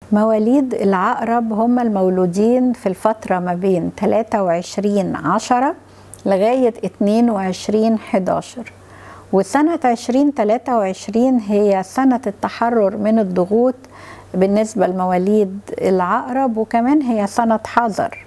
مواليد العقرب هم المولودين في الفترة ما بين 23 عشرة لغاية 22 11 وسنة 2023 هي سنة التحرر من الضغوط بالنسبة لمواليد العقرب وكمان هي سنة حذر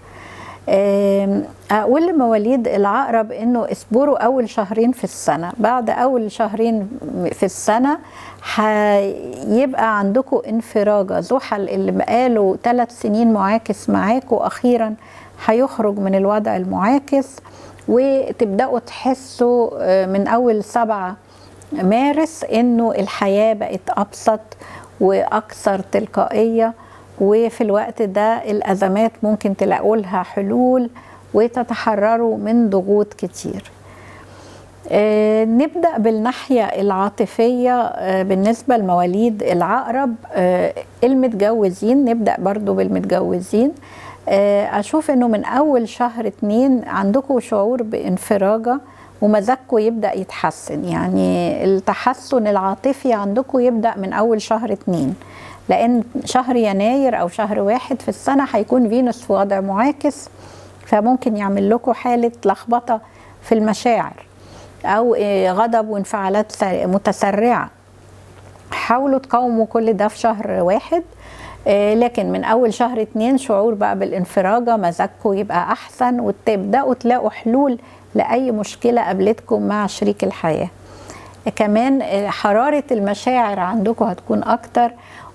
أقول لمواليد العقرب إنه اصبروا أول شهرين في السنة بعد أول شهرين في السنة هيبقى عندكم انفراجة زحل اللي بقاله ثلاث سنين معاكس معاكم أخيرا هيخرج من الوضع المعاكس وتبدأوا تحسوا من أول سبعة مارس إنه الحياة بقت أبسط وأكثر تلقائية وفي الوقت ده الأزمات ممكن تلاقوا لها حلول وتتحرروا من ضغوط كتير آه نبدأ بالناحية العاطفية آه بالنسبة لمواليد العقرب آه المتجوزين نبدأ برضو بالمتجوزين أشوف أنه من أول شهر اتنين عندكم شعور بانفراجة ومزاجكم يبدأ يتحسن يعني التحسن العاطفي عندكم يبدأ من أول شهر اتنين لأن شهر يناير أو شهر واحد في السنة هيكون فينوس في وضع معاكس فممكن يعمل لكم حالة لخبطة في المشاعر أو غضب وانفعالات متسرعة حاولوا تقاوموا كل ده في شهر واحد لكن من اول شهر اتنين شعور بقى بالانفراجه مزاجكم يبقى احسن وتبداوا تلاقوا حلول لاي مشكله قابلتكم مع شريك الحياه كمان حراره المشاعر عندكم هتكون اكتر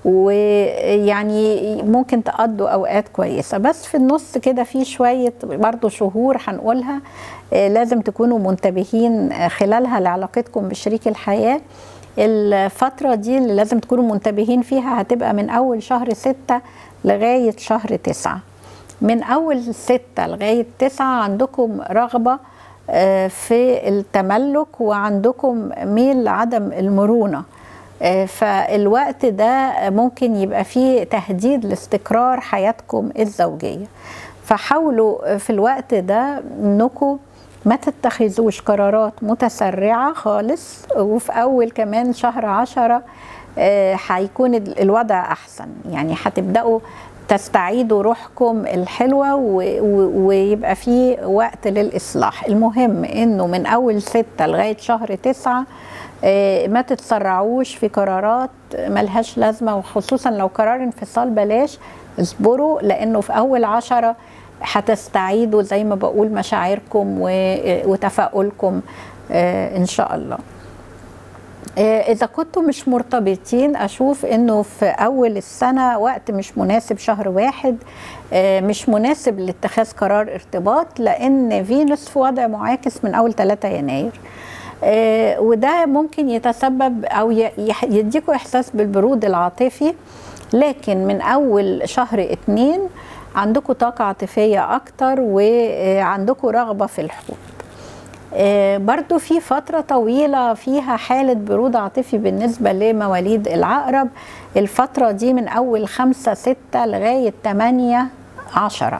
ويعني ممكن تقضوا اوقات كويسه بس في النص كده في شويه برضو شهور هنقولها لازم تكونوا منتبهين خلالها لعلاقتكم بشريك الحياه الفترة دي اللي لازم تكونوا منتبهين فيها هتبقى من أول شهر ستة لغاية شهر تسعة من أول ستة لغاية تسعة عندكم رغبة في التملك وعندكم ميل لعدم المرونة فالوقت ده ممكن يبقى فيه تهديد لاستقرار حياتكم الزوجية فحاولوا في الوقت ده انكم ما تتخذوش قرارات متسرعة خالص وفي أول كمان شهر عشرة هيكون الوضع أحسن يعني هتبدأوا تستعيدوا روحكم الحلوة ويبقى في وقت للإصلاح المهم إنه من أول ستة لغاية شهر تسعة ما تتسرعوش في قرارات ملهاش لازمة وخصوصا لو قرار انفصال بلاش اصبروا لأنه في أول عشرة هتستعيدوا زي ما بقول مشاعركم وتفاؤلكم ان شاء الله اذا كنتم مش مرتبطين اشوف انه في اول السنه وقت مش مناسب شهر واحد مش مناسب لاتخاذ قرار ارتباط لان فينوس في وضع معاكس من اول 3 يناير وده ممكن يتسبب او يديكوا احساس بالبرود العاطفي لكن من اول شهر اتنين عندكم طاقة عاطفية أكتر وعندكم رغبة في الحب برضو في فترة طويلة فيها حالة برود عاطفي بالنسبة لمواليد العقرب الفترة دي من أول خمسة ستة لغاية تمانية عشرة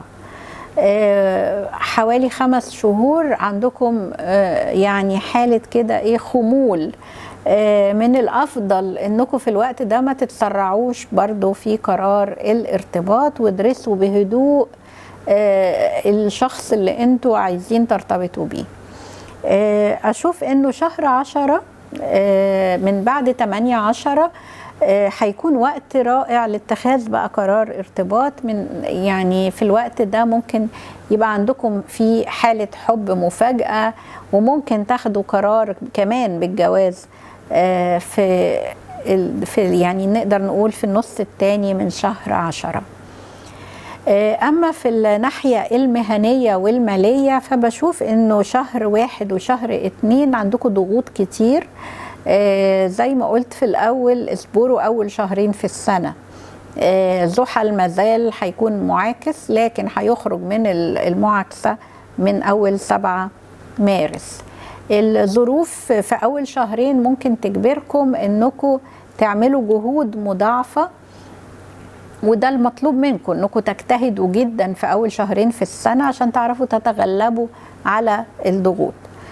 حوالي خمس شهور عندكم يعني حالة كده ايه خمول من الافضل انكم في الوقت ده ما تتسرعوش برضو في قرار الارتباط وادرسوا بهدوء الشخص اللي انتوا عايزين ترتبطوا بيه اشوف انه شهر عشرة من بعد 8 عشرة هيكون وقت رائع لاتخاذ بقى قرار ارتباط من يعني في الوقت ده ممكن يبقى عندكم في حالة حب مفاجأة وممكن تاخدوا قرار كمان بالجواز في في يعني نقدر نقول في النص الثاني من شهر عشرة أما في الناحية المهنية والمالية فبشوف إنه شهر واحد وشهر اتنين عندكم ضغوط كتير زي ما قلت في الأول اصبروا أول شهرين في السنة زحل مازال هيكون معاكس لكن هيخرج من المعاكسة من أول سبعة مارس الظروف في اول شهرين ممكن تجبركم انكم تعملوا جهود مضاعفه وده المطلوب منكم انكم تجتهدوا جدا في اول شهرين في السنه عشان تعرفوا تتغلبوا على الضغوط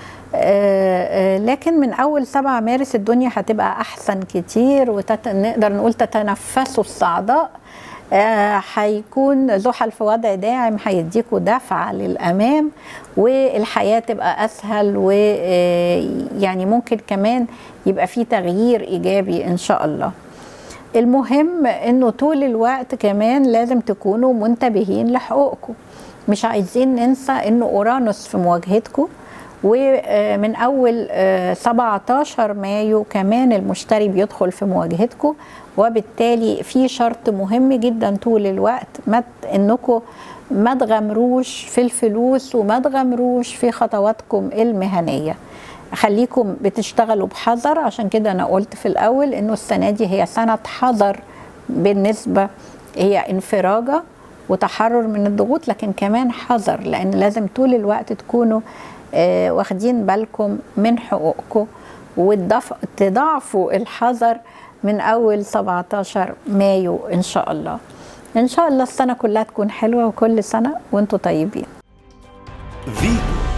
لكن من اول 7 مارس الدنيا هتبقى احسن كتير ونقدر نقول تتنفسوا الصعداء هيكون زحل في وضع داعم هيديكوا دفعة للأمام والحياة تبقى أسهل ويعني ممكن كمان يبقى في تغيير إيجابي إن شاء الله المهم انه طول الوقت كمان لازم تكونوا منتبهين لحقوقكم مش عايزين ننسى انه اورانوس في مواجهتكم ومن اول 17 مايو كمان المشتري بيدخل في مواجهتكم وبالتالي في شرط مهم جدا طول الوقت ما انكم ما تغامروش في الفلوس وما تغامروش في خطواتكم المهنيه خليكم بتشتغلوا بحذر عشان كده انا قلت في الاول انه السنه دي هي سنه حذر بالنسبه هي انفراجه وتحرر من الضغوط لكن كمان حذر لان لازم طول الوقت تكونوا آه واخدين بالكم من حقوقكم وتضاعفوا الحذر من اول 17 مايو ان شاء الله ان شاء الله السنه كلها تكون حلوه وكل سنه وانتم طيبين فيتو